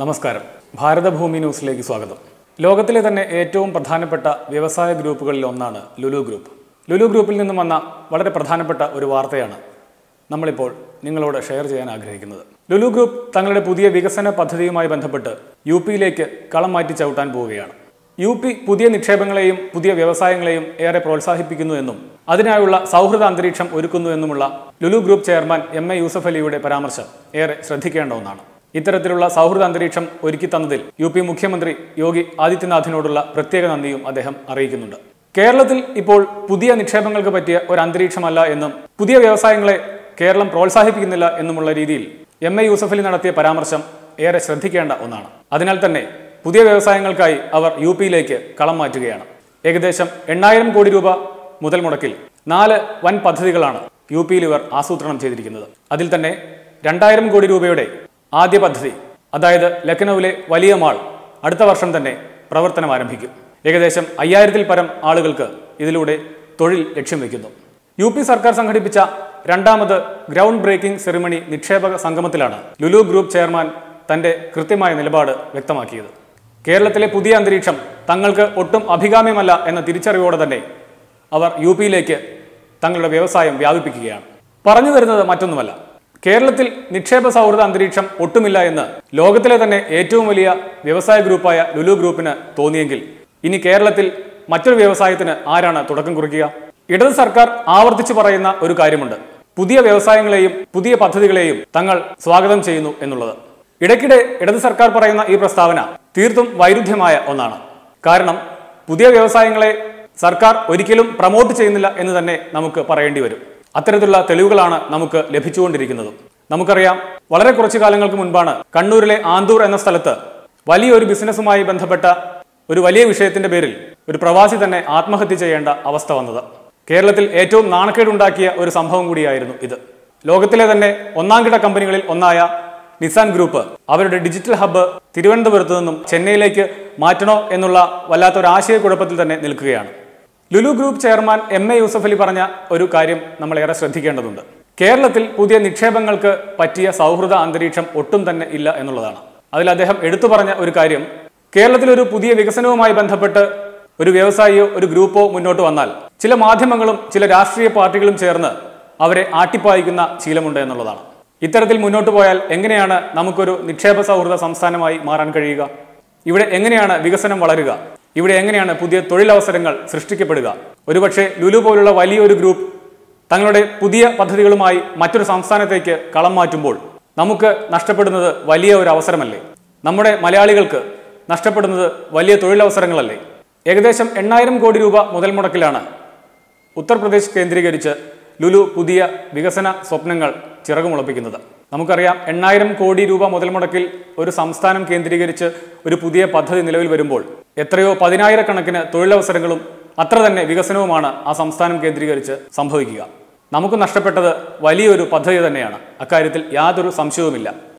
നമസ്കാരം ഭാരതഭൂമി ന്യൂസിലേക്ക് സ്വാഗതം ലോകത്തിലെ തന്നെ ഏറ്റവും പ്രധാനപ്പെട്ട വ്യവസായ ഗ്രൂപ്പുകളിൽ ഒന്നാണ് ലുലു ഗ്രൂപ്പ് ലുലു ഗ്രൂപ്പിൽ നിന്നും വന്ന വളരെ പ്രധാനപ്പെട്ട ഒരു വാർത്തയാണ് നമ്മളിപ്പോൾ നിങ്ങളോട് ഷെയർ ചെയ്യാൻ ആഗ്രഹിക്കുന്നത് ലുലു ഗ്രൂപ്പ് തങ്ങളുടെ പുതിയ വികസന പദ്ധതിയുമായി ബന്ധപ്പെട്ട് യു പിയിലേക്ക് കളം മാറ്റി ചവിട്ടാൻ പോവുകയാണ് യു പി പുതിയ നിക്ഷേപങ്ങളെയും പുതിയ വ്യവസായങ്ങളെയും ഏറെ പ്രോത്സാഹിപ്പിക്കുന്നു എന്നും അതിനായുള്ള സൗഹൃദ അന്തരീക്ഷം ഒരുക്കുന്നു എന്നുമുള്ള Lulu group chairman M A Yusuf അലിയുടെ പരാമർശം ഏറെ ശ്രദ്ധിക്കേണ്ട ഒന്നാണ് ഇത്തരത്തിലുള്ള സൗഹൃദ അന്തരീക്ഷം ഒരുക്കി തന്നതിൽ യു പി മുഖ്യമന്ത്രി യോഗി ആദിത്യനാഥിനോടുള്ള പ്രത്യേക നന്ദിയും അദ്ദേഹം അറിയിക്കുന്നുണ്ട് കേരളത്തിൽ ഇപ്പോൾ പുതിയ നിക്ഷേപങ്ങൾക്ക് പറ്റിയ ഒരു അന്തരീക്ഷമല്ല എന്നും പുതിയ വ്യവസായങ്ങളെ കേരളം പ്രോത്സാഹിപ്പിക്കുന്നില്ല എന്നുമുള്ള രീതിയിൽ എം എ യൂസഫ് അലി നടത്തിയ പരാമർശം ഏറെ ശ്രദ്ധിക്കേണ്ട ഒന്നാണ് അതിനാൽ തന്നെ പുതിയ വ്യവസായങ്ങൾക്കായി അവർ യു പിയിലേക്ക് കളം മാറ്റുകയാണ് ഏകദേശം എണ്ണായിരം കോടി രൂപ മുതൽ മുടക്കിൽ നാല് വൻ പദ്ധതികളാണ് യു പിയിൽ ഇവർ ആസൂത്രണം ചെയ്തിരിക്കുന്നത് അതിൽ തന്നെ രണ്ടായിരം കോടി രൂപയുടെ ആദ്യ പദ്ധതി അതായത് ലഖ്നൌവിലെ വലിയ മാൾ അടുത്ത വർഷം തന്നെ പ്രവർത്തനം ആരംഭിക്കും ഏകദേശം അയ്യായിരത്തിൽ പരം ആളുകൾക്ക് ഇതിലൂടെ തൊഴിൽ ലക്ഷ്യം വയ്ക്കുന്നു യു പി സർക്കാർ സംഘടിപ്പിച്ച രണ്ടാമത് ഗ്രൗണ്ട് ബ്രേക്കിംഗ് സെറിമണി നിക്ഷേപക സംഗമത്തിലാണ് ലുലു ഗ്രൂപ്പ് ചെയർമാൻ തന്റെ കൃത്യമായ നിലപാട് വ്യക്തമാക്കിയത് കേരളത്തിലെ പുതിയ അന്തരീക്ഷം തങ്ങൾക്ക് ഒട്ടും അഭികാമ്യമല്ല എന്ന തിരിച്ചറിവോടെ തന്നെ അവർ യു പിയിലേക്ക് തങ്ങളുടെ വ്യവസായം വ്യാപിപ്പിക്കുകയാണ് പറഞ്ഞു വരുന്നത് മറ്റൊന്നുമല്ല കേരളത്തിൽ നിക്ഷേപ സൗഹൃദ അന്തരീക്ഷം ഒട്ടുമില്ല എന്ന് ലോകത്തിലെ തന്നെ ഏറ്റവും വലിയ വ്യവസായ ഗ്രൂപ്പായ ലുലു ഗ്രൂപ്പിന് തോന്നിയെങ്കിൽ ഇനി കേരളത്തിൽ മറ്റൊരു വ്യവസായത്തിന് ആരാണ് തുടക്കം കുറിക്കുക ഇടത് സർക്കാർ ആവർത്തിച്ചു പറയുന്ന ഒരു കാര്യമുണ്ട് പുതിയ വ്യവസായങ്ങളെയും പുതിയ പദ്ധതികളെയും തങ്ങൾ സ്വാഗതം ചെയ്യുന്നു എന്നുള്ളത് ഇടയ്ക്കിടെ ഇടത് സർക്കാർ പറയുന്ന ഈ പ്രസ്താവന തീർത്തും വൈരുദ്ധ്യമായ ഒന്നാണ് കാരണം പുതിയ വ്യവസായങ്ങളെ സർക്കാർ ഒരിക്കലും പ്രൊമോട്ട് ചെയ്യുന്നില്ല എന്ന് തന്നെ നമുക്ക് പറയേണ്ടി വരും അത്തരത്തിലുള്ള തെളിവുകളാണ് നമുക്ക് ലഭിച്ചുകൊണ്ടിരിക്കുന്നതും നമുക്കറിയാം വളരെ കുറച്ചു കാലങ്ങൾക്ക് മുൻപാണ് കണ്ണൂരിലെ ആന്തൂർ എന്ന സ്ഥലത്ത് വലിയൊരു ബിസിനസ്സുമായി ബന്ധപ്പെട്ട ഒരു വലിയ വിഷയത്തിന്റെ പേരിൽ ഒരു പ്രവാസി തന്നെ ആത്മഹത്യ ചെയ്യേണ്ട അവസ്ഥ വന്നത് കേരളത്തിൽ ഏറ്റവും നാണക്കേടുണ്ടാക്കിയ ഒരു സംഭവം കൂടിയായിരുന്നു ഇത് ലോകത്തിലെ തന്നെ ഒന്നാം കിട കമ്പനികളിൽ ഒന്നായ നിസാൻ ഗ്രൂപ്പ് അവരുടെ ഡിജിറ്റൽ ഹബ്ബ് തിരുവനന്തപുരത്ത് നിന്നും ചെന്നൈയിലേക്ക് മാറ്റണോ എന്നുള്ള വല്ലാത്തൊരു ആശയക്കുഴപ്പത്തിൽ തന്നെ നിൽക്കുകയാണ് Lulu group chairman M A Yusuf Ali പറഞ്ഞ ഒരു കാര്യം നമ്മൾ ഏറെ ശ്രദ്ധിക്കേണ്ടതുണ്ട് കേരളത്തിൽ പുതിയ നിക്ഷേപങ്ങൾക്ക് പറ്റിയ സൗഹൃദ അന്തരീക്ഷം ഒട്ടും തന്നെ ഇല്ല എന്നുള്ളതാണ് അതിൽ അദ്ദേഹം എടുത്തു പറഞ്ഞ ഒരു കാര്യം കേരളത്തിൽ ഒരു പുതിയ വികസനവുമായി ബന്ധപ്പെട്ട് ഒരു വ്യവസായിയോ ഒരു ഗ്രൂപ്പോ മുന്നോട്ട് വന്നാൽ ചില മാധ്യമങ്ങളും ചില രാഷ്ട്രീയ പാർട്ടികളും ചേർന്ന് അവരെ ആട്ടിപ്പായിക്കുന്ന ശീലമുണ്ട് എന്നുള്ളതാണ് ഇത്തരത്തിൽ മുന്നോട്ട് പോയാൽ എങ്ങനെയാണ് നമുക്കൊരു നിക്ഷേപ സൗഹൃദ സംസ്ഥാനമായി മാറാൻ കഴിയുക ഇവിടെ എങ്ങനെയാണ് വികസനം വളരുക ഇവിടെ എങ്ങനെയാണ് പുതിയ തൊഴിലവസരങ്ങൾ സൃഷ്ടിക്കപ്പെടുക ഒരുപക്ഷെ ലുലു പോലുള്ള വലിയൊരു ഗ്രൂപ്പ് തങ്ങളുടെ പുതിയ പദ്ധതികളുമായി മറ്റൊരു സംസ്ഥാനത്തേക്ക് കളം മാറ്റുമ്പോൾ നമുക്ക് നഷ്ടപ്പെടുന്നത് വലിയ ഒരു അവസരമല്ലേ നമ്മുടെ മലയാളികൾക്ക് നഷ്ടപ്പെടുന്നത് വലിയ തൊഴിലവസരങ്ങളല്ലേ ഏകദേശം എണ്ണായിരം കോടി രൂപ മുതൽ മുടക്കിലാണ് ഉത്തർപ്രദേശ് കേന്ദ്രീകരിച്ച് ലുലു പുതിയ വികസന സ്വപ്നങ്ങൾ ചിറകുമുളപ്പിക്കുന്നത് നമുക്കറിയാം എണ്ണായിരം കോടി രൂപ മുതൽ മുടക്കിൽ ഒരു സംസ്ഥാനം കേന്ദ്രീകരിച്ച് ഒരു പുതിയ പദ്ധതി നിലവിൽ വരുമ്പോൾ എത്രയോ പതിനായിരക്കണക്കിന് തൊഴിലവസരങ്ങളും അത്ര തന്നെ വികസനവുമാണ് ആ സംസ്ഥാനം കേന്ദ്രീകരിച്ച് സംഭവിക്കുക നമുക്ക് നഷ്ടപ്പെട്ടത് വലിയൊരു പദ്ധതി തന്നെയാണ് അക്കാര്യത്തിൽ യാതൊരു സംശയവുമില്ല